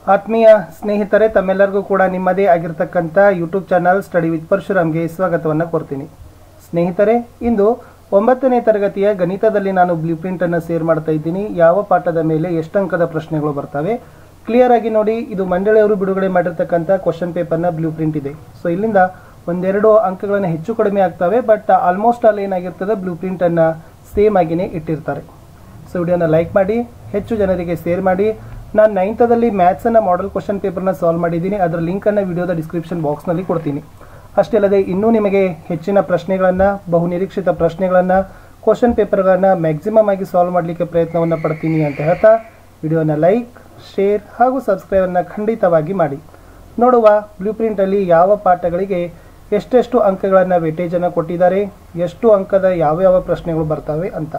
ಆತ್ಮೀಯ ಸ್ನೇಹಿತರೆ ತಮ್ಮೆಲ್ಲರಿಗೂ ಕೂಡ ನಿಮ್ಮದೇ ಆಗಿರ್ತಕ್ಕಂಥ ಯೂಟ್ಯೂಬ್ ಚಾನಲ್ ಸ್ಟಡಿ ವಿತ್ ಪರಶುರಾಮ್ಗೆ ಸ್ವಾಗತವನ್ನು ಕೋರ್ತೀನಿ ಸ್ನೇಹಿತರೆ ಇಂದು ಒಂಬತ್ತನೇ ತರಗತಿಯ ಗಣಿತದಲ್ಲಿ ನಾನು ಬ್ಲೂ ಪ್ರಿಂಟ್ ಅನ್ನು ಶೇರ್ ಮಾಡ್ತಾ ಇದ್ದೀನಿ ಯಾವ ಪಾಠದ ಮೇಲೆ ಎಷ್ಟು ಅಂಕದ ಪ್ರಶ್ನೆಗಳು ಬರ್ತವೆ ಕ್ಲಿಯರ್ ಆಗಿ ನೋಡಿ ಇದು ಮಂಡಳಿಯವರು ಬಿಡುಗಡೆ ಮಾಡಿರ್ತಕ್ಕಂಥ ಕ್ವಶನ್ ಪೇಪರ್ನ ಬ್ಲೂ ಪ್ರಿಂಟ್ ಇದೆ ಸೊ ಇಲ್ಲಿಂದ ಒಂದೆರಡು ಅಂಕಗಳನ್ನು ಹೆಚ್ಚು ಕಡಿಮೆ ಆಗ್ತವೆ ಬಟ್ ಆಲ್ಮೋಸ್ಟ್ ಆಲ್ ಏನಾಗಿರ್ತದೆ ಬ್ಲೂ ಪ್ರಿಂಟ್ ಅನ್ನ ಸೇಮ್ ಆಗಿನೇ ಇಟ್ಟಿರ್ತಾರೆ ಸೊ ವಿಡಿಯೋನ ಲೈಕ್ ಮಾಡಿ ಹೆಚ್ಚು ಜನರಿಗೆ ಶೇರ್ ಮಾಡಿ ನಾನು ನೈನ್ತದಲ್ಲಿ ಮ್ಯಾಥ್ಸನ್ನು ಮಾಡೆಲ್ ಕ್ವಶನ್ ಪೇಪರ್ನ ಸಾಲ್ವ್ ಮಾಡಿದ್ದೀನಿ ಅದರ ಲಿಂಕನ್ನು ವಿಡಿಯೋದ ಡಿಸ್ಕ್ರಿಪ್ಷನ್ ಬಾಕ್ಸ್ನಲ್ಲಿ ಕೊಡ್ತೀನಿ ಅಷ್ಟೇ ಅಲ್ಲದೆ ಇನ್ನೂ ನಿಮಗೆ ಹೆಚ್ಚಿನ ಪ್ರಶ್ನೆಗಳನ್ನು ಬಹು ನಿರೀಕ್ಷಿತ ಪ್ರಶ್ನೆಗಳನ್ನು ಕ್ವಶನ್ ಪೇಪರ್ಗಳನ್ನು ಮ್ಯಾಕ್ಸಿಮಮ್ ಆಗಿ ಸಾಲ್ವ್ ಮಾಡಲಿಕ್ಕೆ ಪ್ರಯತ್ನವನ್ನು ಪಡ್ತೀನಿ ಅಂತ ಹೇಳ್ತಾ ವಿಡಿಯೋನ ಲೈಕ್ ಶೇರ್ ಹಾಗೂ ಸಬ್ಸ್ಕ್ರೈಬನ್ನು ಖಂಡಿತವಾಗಿ ಮಾಡಿ ನೋಡುವ ಬ್ಲೂ ಪ್ರಿಂಟಲ್ಲಿ ಯಾವ ಪಾಠಗಳಿಗೆ ಎಷ್ಟೆಷ್ಟು ಅಂಕಗಳನ್ನು ವೇಟೇಜನ್ನು ಕೊಟ್ಟಿದ್ದಾರೆ ಎಷ್ಟು ಅಂಕದ ಯಾವ ಯಾವ ಪ್ರಶ್ನೆಗಳು ಬರ್ತವೆ ಅಂತ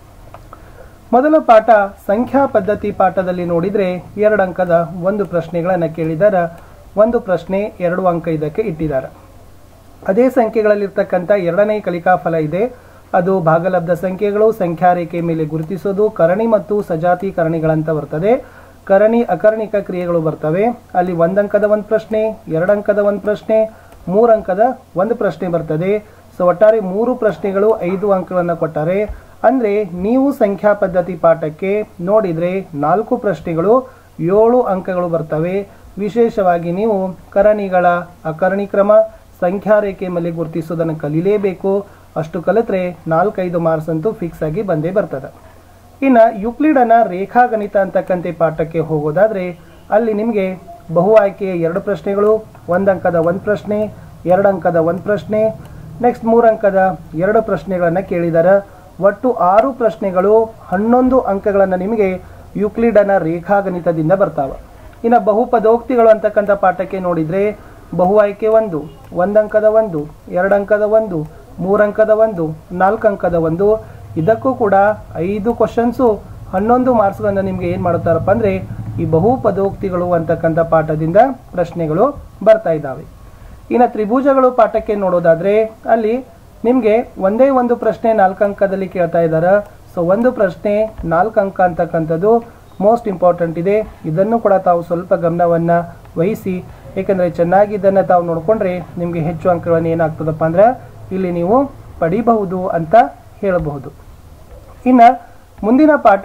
ಮೊದಲ ಪಾಠ ಸಂಖ್ಯಾ ಪದ್ಧತಿ ಪಾಠದಲ್ಲಿ ನೋಡಿದರೆ ಎರಡು ಅಂಕದ ಒಂದು ಪ್ರಶ್ನೆಗಳನ್ನು ಕೇಳಿದಾರ ಒಂದು ಪ್ರಶ್ನೆ ಎರಡು ಅಂಕ ಇದಕ್ಕೆ ಇಟ್ಟಿದ್ದಾರೆ ಅದೇ ಸಂಖ್ಯೆಗಳಲ್ಲಿರ್ತಕ್ಕಂಥ ಎರಡನೇ ಕಲಿಕಾ ಫಲ ಇದೆ ಅದು ಭಾಗಲಬ್ಧ ಸಂಖ್ಯೆಗಳು ಸಂಖ್ಯಾ ರೇಖೆ ಮೇಲೆ ಗುರುತಿಸೋದು ಕರಣಿ ಮತ್ತು ಸಜಾತೀಕರಣಿಗಳಂತ ಬರ್ತದೆ ಕರಣಿ ಅಕರ್ಣಿಕ ಕ್ರಿಯೆಗಳು ಬರ್ತವೆ ಅಲ್ಲಿ ಒಂದಂಕದ ಒಂದು ಪ್ರಶ್ನೆ ಎರಡಂಕದ ಒಂದು ಪ್ರಶ್ನೆ ಮೂರಂಕದ ಒಂದು ಪ್ರಶ್ನೆ ಬರ್ತದೆ ಸೊ ಒಟ್ಟಾರೆ ಮೂರು ಪ್ರಶ್ನೆಗಳು ಐದು ಅಂಕಗಳನ್ನು ಕೊಟ್ಟಾರೆ ಅಂದ್ರೆ ನೀವು ಸಂಖ್ಯಾ ಪದ್ಧತಿ ಪಾಠಕ್ಕೆ ನೋಡಿದ್ರೆ ನಾಲ್ಕು ಪ್ರಶ್ನೆಗಳು ಏಳು ಅಂಕಗಳು ಬರ್ತವೆ ವಿಶೇಷವಾಗಿ ನೀವು ಕರಣಿಗಳ ಅಕರಣಿ ಕ್ರಮ ಸಂಖ್ಯಾ ರೇಖೆ ಮೇಲೆ ಗುರುತಿಸೋದನ್ನು ಕಲೀಲೇಬೇಕು ಅಷ್ಟು ಕಲಿತ್ರೆ ನಾಲ್ಕೈದು ಮಾರ್ಕ್ಸ್ ಅಂತೂ ಫಿಕ್ಸ್ ಆಗಿ ಬಂದೇ ಬರ್ತದೆ ಇನ್ನು ಯುಕ್ಲಿಡನ ರೇಖಾಗಣಿತ ಅಂತಕ್ಕಂತೆ ಪಾಠಕ್ಕೆ ಹೋಗೋದಾದ್ರೆ ಅಲ್ಲಿ ನಿಮಗೆ ಬಹು ಆಯ್ಕೆಯ ಎರಡು ಪ್ರಶ್ನೆಗಳು ಒಂದು ಅಂಕದ ಒಂದು ಪ್ರಶ್ನೆ ಎರಡು ಅಂಕದ ಒಂದು ಪ್ರಶ್ನೆ ನೆಕ್ಸ್ಟ್ ಮೂರು ಅಂಕದ ಎರಡು ಪ್ರಶ್ನೆಗಳನ್ನು ಕೇಳಿದ್ದಾರೆ ಒಟ್ಟು ಆರು ಪ್ರಶ್ನೆಗಳು ಹನ್ನೊಂದು ಅಂಕಗಳನ್ನು ನಿಮಗೆ ಯುಕ್ಲಿಡನ ರೇಖಾಗಣಿತದಿಂದ ಬರ್ತಾವೆ ಇನ್ನು ಬಹುಪದೋಕ್ತಿಗಳು ಅಂತಕ್ಕಂಥ ಪಾಠಕ್ಕೆ ನೋಡಿದರೆ ಬಹು ಆಯ್ಕೆ ಒಂದು ಒಂದಂಕದ ಒಂದು ಎರಡು ಅಂಕದ ಒಂದು ಮೂರಂಕದ ಒಂದು ನಾಲ್ಕು ಅಂಕದ ಒಂದು ಇದಕ್ಕೂ ಕೂಡ ಐದು ಕ್ವಶನ್ಸು ಹನ್ನೊಂದು ಮಾರ್ಕ್ಸ್ಗಳನ್ನು ನಿಮಗೆ ಏನು ಮಾಡುತ್ತಾರಪ್ಪ ಅಂದರೆ ಈ ಬಹು ಪದೋಕ್ತಿಗಳು ಅಂತಕ್ಕಂಥ ಪಾಠದಿಂದ ಪ್ರಶ್ನೆಗಳು ಬರ್ತಾ ಇದ್ದಾವೆ ಇನ್ನು ತ್ರಿಭುಜಗಳು ಪಾಠಕ್ಕೆ ನೋಡೋದಾದ್ರೆ ಅಲ್ಲಿ ನಿಮಗೆ ಒಂದೇ ಒಂದು ಪ್ರಶ್ನೆ ನಾಲ್ಕು ಅಂಕದಲ್ಲಿ ಕೇಳ್ತಾ ಇದ್ದಾರೆ ಸೊ ಒಂದು ಪ್ರಶ್ನೆ ನಾಲ್ಕು ಅಂಕ ಅಂತಕ್ಕಂಥದ್ದು ಮೋಸ್ಟ್ ಇಂಪಾರ್ಟೆಂಟ್ ಇದೆ ಇದನ್ನು ಕೂಡ ತಾವು ಸ್ವಲ್ಪ ಗಮನವನ್ನು ವಹಿಸಿ ಏಕೆಂದರೆ ಚೆನ್ನಾಗಿ ಇದನ್ನು ತಾವು ನೋಡಿಕೊಂಡ್ರೆ ನಿಮಗೆ ಹೆಚ್ಚು ಅಂಕಗಳನ್ನು ಏನಾಗ್ತದಪ್ಪ ಅಂದ್ರೆ ಇಲ್ಲಿ ನೀವು ಪಡಿಬಹುದು ಅಂತ ಹೇಳಬಹುದು ಇನ್ನು ಮುಂದಿನ ಪಾಠ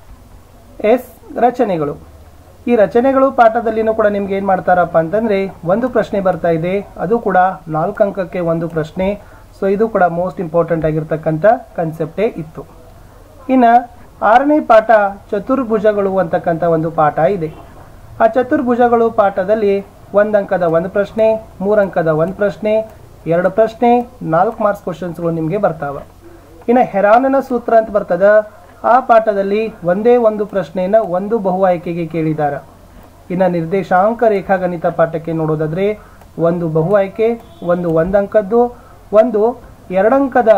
ಎಸ್ ರಚನೆಗಳು ಈ ರಚನೆಗಳು ಪಾಠದಲ್ಲಿನೂ ಕೂಡ ನಿಮ್ಗೆ ಏನು ಮಾಡ್ತಾರಪ್ಪ ಅಂತಂದರೆ ಒಂದು ಪ್ರಶ್ನೆ ಬರ್ತಾ ಇದೆ ಅದು ಕೂಡ ನಾಲ್ಕು ಅಂಕಕ್ಕೆ ಒಂದು ಪ್ರಶ್ನೆ ಸೊ ಇದು ಕೂಡ ಮೋಸ್ಟ್ ಇಂಪಾರ್ಟೆಂಟ್ ಆಗಿರ್ತಕ್ಕಂಥ ಕನ್ಸೆಪ್ಟೇ ಇತ್ತು ಇನ್ನು ಆರನೇ ಪಾಠ ಚತುರ್ಭುಜಗಳು ಅಂತಕ್ಕಂಥ ಒಂದು ಪಾಠ ಇದೆ ಆ ಚತುರ್ಭುಜಗಳು ಪಾಠದಲ್ಲಿ ಒಂದು ಅಂಕದ ಒಂದು ಪ್ರಶ್ನೆ ಮೂರು ಅಂಕದ ಒಂದು ಪ್ರಶ್ನೆ ಎರಡು ಪ್ರಶ್ನೆ ನಾಲ್ಕು ಮಾರ್ಕ್ಸ್ ಕ್ವಶನ್ಸ್ಗಳು ನಿಮಗೆ ಬರ್ತಾವೆ ಇನ್ನು ಹೆರಾನನ ಸೂತ್ರ ಅಂತ ಬರ್ತದ ಆ ಪಾಠದಲ್ಲಿ ಒಂದೇ ಒಂದು ಪ್ರಶ್ನೆಯನ್ನು ಒಂದು ಬಹು ಆಯ್ಕೆಗೆ ಕೇಳಿದ್ದಾರೆ ಇನ್ನು ನಿರ್ದೇಶಾಂಕ ರೇಖಾಗಣಿತ ಪಾಠಕ್ಕೆ ನೋಡೋದಾದ್ರೆ ಒಂದು ಬಹು ಆಯ್ಕೆ ಒಂದು ಒಂದಂಕದ್ದು ಒಂದು ಎರಡಂಕದ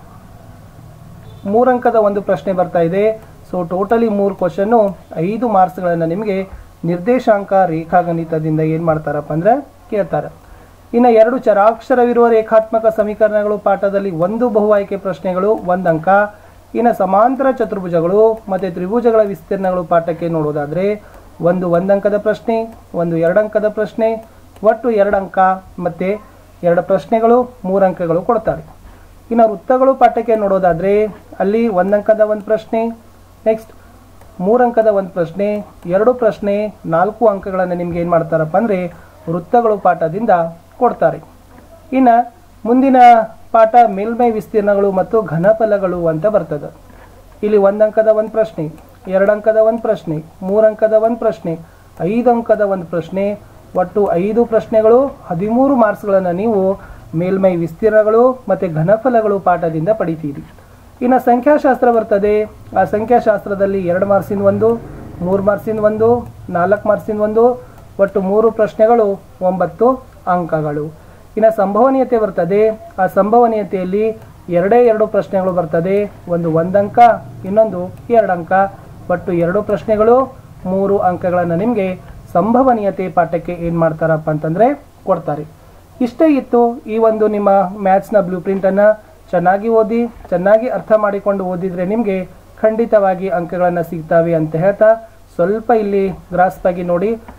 ಮೂರಂಕದ ಒಂದು ಪ್ರಶ್ನೆ ಬರ್ತಾ ಇದೆ ಸೊ ಟೋಟಲಿ ಮೂರು ಕ್ವಶನ್ನು ಐದು ಮಾರ್ಕ್ಸ್ಗಳನ್ನು ನಿಮಗೆ ನಿರ್ದೇಶಾಂಕ ರೇಖಾಗಣಿತದಿಂದ ಏನು ಮಾಡ್ತಾರಪ್ಪ ಅಂದ್ರೆ ಕೇಳ್ತಾರೆ ಇನ್ನು ಎರಡು ಚರಾಕ್ಷರವಿರುವ ರೇಖಾತ್ಮಕ ಸಮೀಕರಣಗಳು ಪಾಠದಲ್ಲಿ ಒಂದು ಬಹು ಆಯ್ಕೆ ಪ್ರಶ್ನೆಗಳು ಒಂದು ಅಂಕ ಇನ್ನು ಸಮಾಂತರ ಚತುರ್ಭುಜಗಳು ಮತ್ತು ತ್ರಿಭುಜಗಳ ವಿಸ್ತೀರ್ಣಗಳು ಪಾಠಕ್ಕೆ ನೋಡೋದಾದರೆ ಒಂದು ಒಂದಂಕದ ಪ್ರಶ್ನೆ ಒಂದು ಎರಡಂಕದ ಪ್ರಶ್ನೆ ಒಟ್ಟು ಎರಡು ಅಂಕ ಮತ್ತು ಎರಡು ಪ್ರಶ್ನೆಗಳು ಮೂರು ಅಂಕಗಳು ಕೊಡ್ತಾರೆ ಇನ್ನು ವೃತ್ತಗಳು ಪಾಠಕ್ಕೆ ನೋಡೋದಾದರೆ ಅಲ್ಲಿ ಒಂದಂಕದ ಒಂದು ಪ್ರಶ್ನೆ ನೆಕ್ಸ್ಟ್ ಮೂರಂಕದ ಒಂದು ಪ್ರಶ್ನೆ ಎರಡು ಪ್ರಶ್ನೆ ನಾಲ್ಕು ಅಂಕಗಳನ್ನು ನಿಮ್ಗೆ ಏನು ಮಾಡ್ತಾರಪ್ಪ ಅಂದರೆ ವೃತ್ತಗಳು ಪಾಠದಿಂದ ಕೊಡ್ತಾರೆ ಇನ್ನು ಮುಂದಿನ ಪಾಠ ಮೇಲ್ಮೈ ವಿಸ್ತೀರ್ಣಗಳು ಮತ್ತು ಘನಫಲಗಳು ಅಂತ ಬರ್ತದೆ ಇಲ್ಲಿ ಒಂದಂಕದ ಒಂದು ಪ್ರಶ್ನೆ ಎರಡಂಕದ ಒಂದು ಪ್ರಶ್ನೆ ಮೂರಂಕದ ಒಂದು ಪ್ರಶ್ನೆ ಐದು ಅಂಕದ ಒಂದು ಪ್ರಶ್ನೆ ಒಟ್ಟು ಐದು ಪ್ರಶ್ನೆಗಳು ಹದಿಮೂರು ಮಾರ್ಕ್ಸ್ಗಳನ್ನು ನೀವು ಮೇಲ್ಮೈ ವಿಸ್ತೀರ್ಣಗಳು ಮತ್ತು ಘನಫಲಗಳು ಪಾಠದಿಂದ ಪಡಿತೀರಿ ಇನ್ನು ಸಂಖ್ಯಾಶಾಸ್ತ್ರ ಬರ್ತದೆ ಆ ಸಂಖ್ಯಾಶಾಸ್ತ್ರದಲ್ಲಿ ಎರಡು ಮಾರ್ಕ್ಸಿನ ಒಂದು ಮೂರು ಮಾರ್ಕ್ಸಿನ ಒಂದು ನಾಲ್ಕು ಮಾರ್ಕ್ಸಿನ ಒಂದು ಒಟ್ಟು ಮೂರು ಪ್ರಶ್ನೆಗಳು ಒಂಬತ್ತು ಅಂಕಗಳು ಇನ್ನು ಸಂಭವನೀಯತೆ ಬರ್ತದೆ ಆ ಸಂಭವನೀಯತೆಯಲ್ಲಿ ಎರಡೇ ಎರಡು ಪ್ರಶ್ನೆಗಳು ಬರ್ತದೆ ಒಂದು ಒಂದಂಕ ಇನ್ನೊಂದು ಎರಡು ಅಂಕ ಒಟ್ಟು ಎರಡು ಪ್ರಶ್ನೆಗಳು ಮೂರು ಅಂಕಗಳನ್ನು ನಿಮಗೆ ಸಂಭವನೀಯತೆ ಪಾಠಕ್ಕೆ ಏನು ಮಾಡ್ತಾರಪ್ಪ ಅಂತಂದರೆ ಕೊಡ್ತಾರೆ ಇಷ್ಟೇ ಇತ್ತು ಈ ಒಂದು ನಿಮ್ಮ ಮ್ಯಾಥ್ಸ್ನ ಬ್ಲೂ ಪ್ರಿಂಟನ್ನು ಚೆನ್ನಾಗಿ ಓದಿ ಚೆನ್ನಾಗಿ ಅರ್ಥ ಮಾಡಿಕೊಂಡು ಓದಿದರೆ ನಿಮಗೆ ಖಂಡಿತವಾಗಿ ಅಂಕಗಳನ್ನು ಸಿಗ್ತವೆ ಅಂತ ಹೇಳ್ತಾ ಸ್ವಲ್ಪ ಇಲ್ಲಿ ಗ್ರಾಸ್ಪಾಗಿ ನೋಡಿ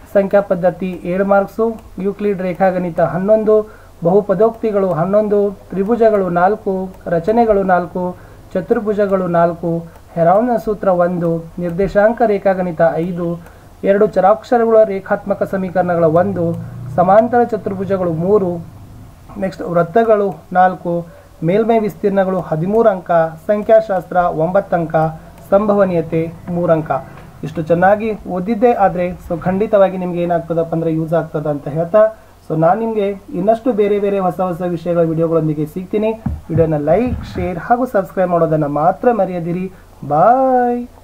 ಸಂಖ್ಯಾ ಪದ್ಧತಿ ಏಳು ಮಾರ್ಕ್ಸು ಯೂಕ್ಲಿಡ್ ರೇಖಾಗಣಿತ ಹನ್ನೊಂದು ಬಹುಪದೋಕ್ತಿಗಳು ಹನ್ನೊಂದು ತ್ರಿಭುಜಗಳು ನಾಲ್ಕು ರಚನೆಗಳು ನಾಲ್ಕು ಚತುರ್ಭುಜಗಳು ನಾಲ್ಕು ಹೆರಾವ್ನ ಸೂತ್ರ ಒಂದು ನಿರ್ದೇಶಾಂಕ ರೇಖಾಗಣಿತ ಐದು ಎರಡು ಚರಾಕ್ಷರಗಳ ರೇಖಾತ್ಮಕ ಸಮೀಕರಣಗಳ ಒಂದು ಸಮಾಂತರ ಚತುರ್ಭುಜಗಳು ಮೂರು ನೆಕ್ಸ್ಟ್ ವೃತ್ತಗಳು ನಾಲ್ಕು ಮೇಲ್ಮೈ ವಿಸ್ತೀರ್ಣಗಳು ಹದಿಮೂರು ಅಂಕ ಸಂಖ್ಯಾಶಾಸ್ತ್ರ ಒಂಬತ್ತು ಅಂಕ ಸಂಭವನೀಯತೆ ಮೂರು ಅಂಕ ಇಷ್ಟು ಚೆನ್ನಾಗಿ ಓದಿದ್ದೇ ಆದರೆ ಸೊ ಖಂಡಿತವಾಗಿ ನಿಮ್ಗೆ ಏನಾಗ್ತದಪ್ಪ ಅಂದರೆ ಯೂಸ್ ಆಗ್ತದ ಅಂತ ಹೇಳ್ತಾ ಸೊ ನಾನು ನಿಮಗೆ ಇನ್ನಷ್ಟು ಬೇರೆ ಬೇರೆ ಹೊಸ ಹೊಸ ವಿಷಯಗಳ ವಿಡಿಯೋಗಳೊಂದಿಗೆ ಸಿಗ್ತೀನಿ ವಿಡಿಯೋನ ಲೈಕ್ ಶೇರ್ ಹಾಗೂ ಸಬ್ಸ್ಕ್ರೈಬ್ ಮಾಡೋದನ್ನು ಮಾತ್ರ ಮರೆಯದಿರಿ ಬಾಯ್